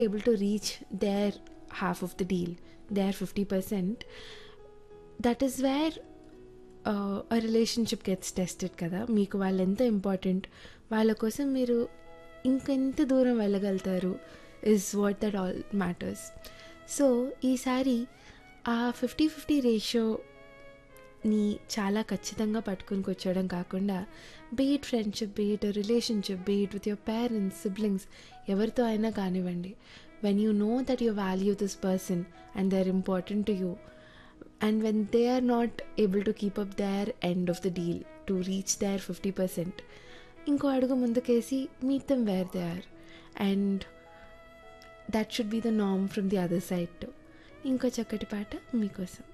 able to reach their half of the deal, their 50%, that is where uh, a relationship gets tested కదా మీకు వాళ్ళు ఎంత important వాళ్ళ కోసం మీరు ఇంకెంత దూరం వెళ్ళగలుగుతారు is what that all matters so ఈసారి ఆ ఫిఫ్టీ ఫిఫ్టీ రేషియోని చాలా ఖచ్చితంగా పట్టుకుని కూర్చోవడం కాకుండా beat friendship beat relationship beat with your parents siblings ఎవరితో అయినా కానివ్వండి when you know that you value this person and they are important to you and when they are not able to keep up their end of the deal to reach their 50% ఇంకో అడుగు ముందుకేసి meet them where they are and that should be the నామ్ from the other side to ఇంకో చక్కటి పాట మీకోసం